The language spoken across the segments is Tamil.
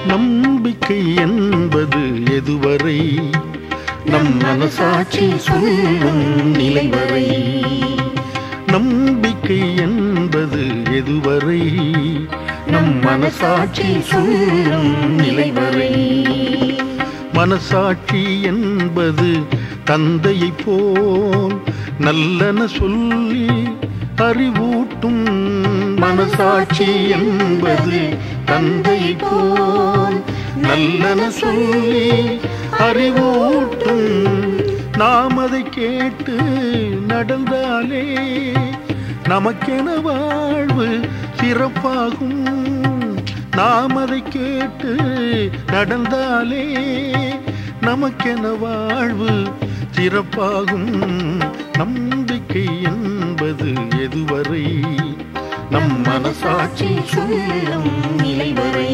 நம்பிக்கை என்பது எதுவரை நம் மனசாட்சி சொல்லும் நிலை வரை நம்பிக்கை என்பது எதுவரை நம் மனசாட்சி சொல்லும் நிலை வரை மனசாட்சி என்பது தந்தையைப் போல் நல்லன சொல்லி அறிவூட்டும் மனசாட்சி என்பது தந்தையைப் போல் நல்லன சொல்லி அறிவூட்டும் நாம் அதை கேட்டு நடந்தாலே நமக்கென வாழ்வு சிறப்பாகும் நாம் அதை கேட்டு நடந்தாலே நமக்கென வாழ்வு சிறப்பாகும் நம்பிக்கை என்பது எதுவரை நம் மனசாட்சி சொல்லும் நிலை வரை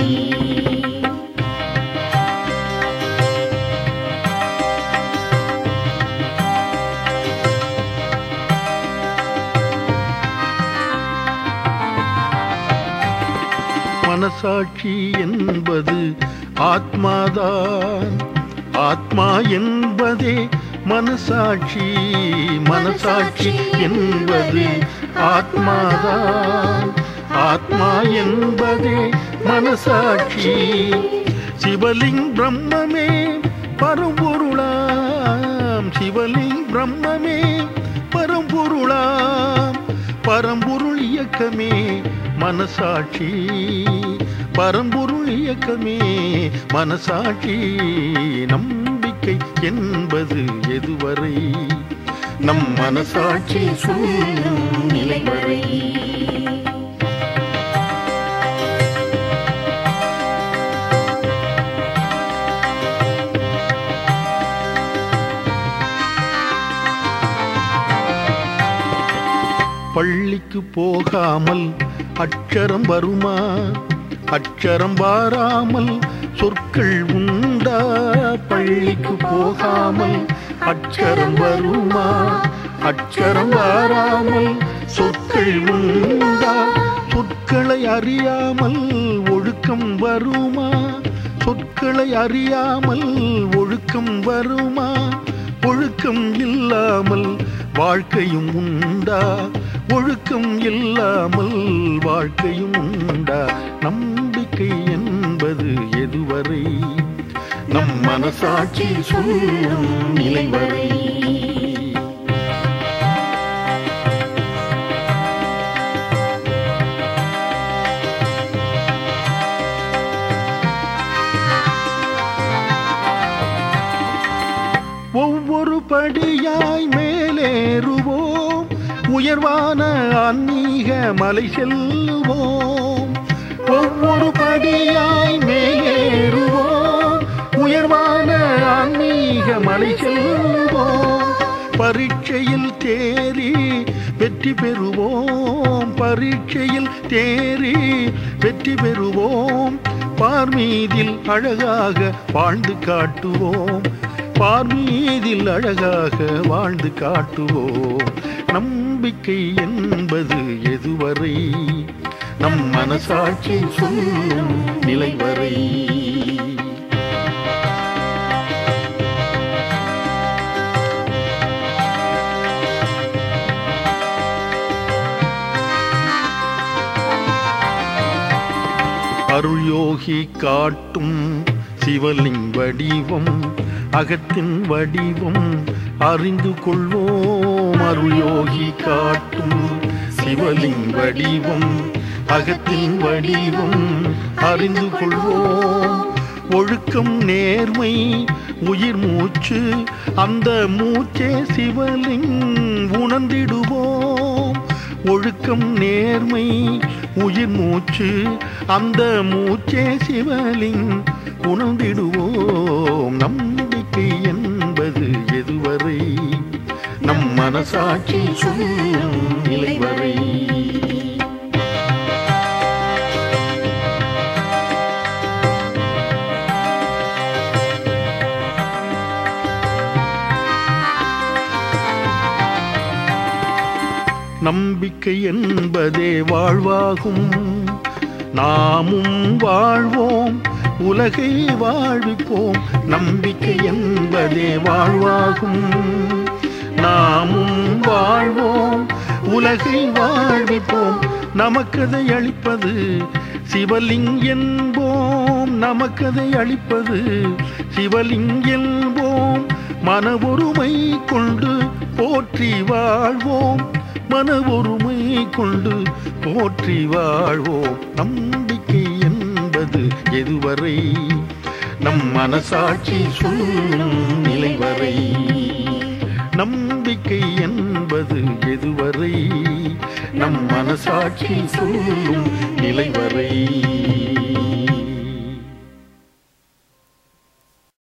மனசாட்சி என்பது ஆத்மாதான் ஆத்மா என்பதே மனசாட்சி மனசாட்சி என்பது ஆத்மாதான் ஆத்மா என்பதே மனசாட்சி சிவலிங் பிரம்மமே பரம்பொருளாம் சிவலிங் பிரம்மமே பரம்பொருளாம் பரம்பொருள் இயக்கமே மனசாட்சி பரம்பொருள் இயக்கமே மனசாட்சி நம்பிக்கை என்பது எதுவரை நம் மனசாட்சி சொல்லும் நிலை வரை பள்ளிக்கு போகாமல் அட்சரம் வருமா அட்சரம் வாராமல் சொற்கள் உண்டா பள்ளிக்கு போகாமல் அட்சரம் வருமா அட்சரம் வாராமல் சொற்கள் உண்டா சொற்களை அறியாமல் ஒழுக்கம் வருமா சொற்களை அறியாமல் ஒழுக்கம் வருமா ஒழுக்கம் இல்லாமல் வாழ்க்கையும் உண்டா ஒழுக்கம் இல்லாமல் வாழ்க்கையும் உண்டா நம்பிக்கை என்பது எதுவரை நம் மனசாட்சி சொல்லும் நிலை வரை ஒவ்வொரு படியாய் மேலேறுவோம் உயர்வான ஆன்மீக மலை செல்லுவோம் ஒவ்வொரு படியாய் மேலேறுவோம் உயர்வான ஆன்மீக மலை செல்லுவோம் பரீட்சையில் தேறி வெற்றி பெறுவோம் பரீட்சையில் தேறி வெற்றி பெறுவோம் பார்மீதில் அழகாக வாழ்ந்து காட்டுவோம் பார்மீதில் அழகாக வாழ்ந்து காட்டுவோம் நம்பிக்கை என்பது எதுவரை நம் மனசாட்சி சொல்லும் நிலை வரை அருள் யோகி காட்டும் சிவலிங் வடிவம் அகத்தின் வடிவம் அறிந்து கொள்வோம் அருள் யோகி காட்டும் சிவலிங் வடிவம் அகத்தின் வடிவம் அறிந்து கொள்வோம் ஒழுக்கம் நேர்மை உயிர் மூச்சு அந்த மூச்சே சிவலிங் உணர்ந்திடுவோம் ஒழுக்கம் நேர்மை உயிர் மூச்சு அந்த மூச்சே சிவலிங் உணர்ந்திடுவோம் நம்பிக்கை என்பது எதுவரை நம் மனசாட்சி சொல்லும் நிலை வரை நம்பிக்கை என்பதே வாழ்வாகும் நாமும் வாழ்வோம் உலகை வாழ்விப்போம் நம்பிக்கை என்பதே வாழ்வாகும் நாமும் வாழ்வோம் உலகை வாழ்விப்போம் நமக்கதை அளிப்பது சிவலிங் என்போம் நமக்கதை அளிப்பது சிவலிங் என்போம் மன ஒருமை கொண்டு போற்றி வாழ்வோம் மன ஒருமை கொண்டு போற்றி வாழ்வோம் நம்பிக்கை என்பது எதுவரை நம் மனசாட்சி சொல்லும் நிலை வரை நம்பிக்கை என்பது எதுவரை நம் மனசாட்சி சொல்லும் நிலை வரை